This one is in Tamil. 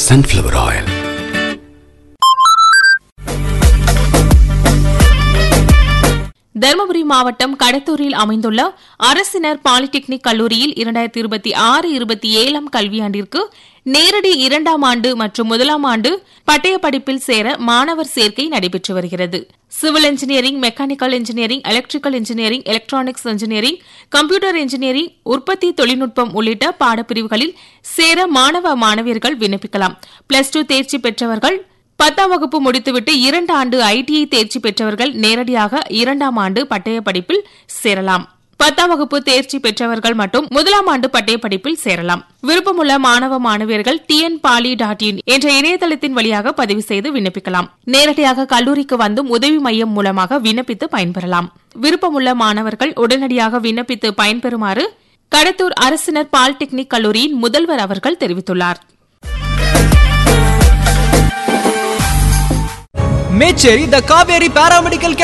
sunflower oil. தருமபுரி மாவட்டம் கடத்தூரில் அமைந்துள்ள அரசினர் பாலிடெக்னிக் கல்லூரியில் இரண்டாயிரத்தி இருபத்தி ஆறு இருபத்தி ஏழாம் கல்வியாண்டிற்கு நேரடி இரண்டாம் ஆண்டு மற்றும் முதலாம் ஆண்டு பட்டய படிப்பில் சேர மாணவர் சேர்க்கை நடைபெற்று வருகிறது civil engineering mechanical engineering electrical engineering electronics engineering computer engineering உற்பத்தி தொழில்நுட்பம் உள்ளிட்ட பாடப்பிரிவுகளில் சேர மாணவ மாணவியர்கள் விண்ணப்பிக்கலாம் பிளஸ் டூ தேர்ச்சி பெற்றவர்கள் பத்தாம் வகுப்பு முடித்துவிட்டு இரண்டு ஆண்டு ஐடிஐ தேர்ச்சி பெற்றவர்கள் நேரடியாக இரண்டாம் ஆண்டு பட்டய படிப்பில் சேரலாம் பத்தாம் வகுப்பு தேர்ச்சி பெற்றவர்கள் மட்டும் முதலாம் ஆண்டு பட்டய படிப்பில் சேரலாம் விருப்பமுள்ள மாணவ மாணவியர்கள் டிஎன் பாலி டாட் இன் என்ற இணையதளத்தின் வழியாக பதிவு செய்து விண்ணப்பிக்கலாம் நேரடியாக கல்லூரிக்கு வந்தும் உதவி மையம் மூலமாக விண்ணப்பித்து பயன்பெறலாம் விருப்பமுள்ள மாணவர்கள் உடனடியாக விண்ணப்பித்து பயன்பெறுமாறு கடத்தூர் அரசினர் பாலிடெக்னிக் கல்லூரியின் முதல்வர் அவர்கள் தெரிவித்துள்ளார் ಮೇಚೇರಿ ದ ಕಾವೇರಿ ಪ್ಯಾರಾಮೆಡಿಕಲ್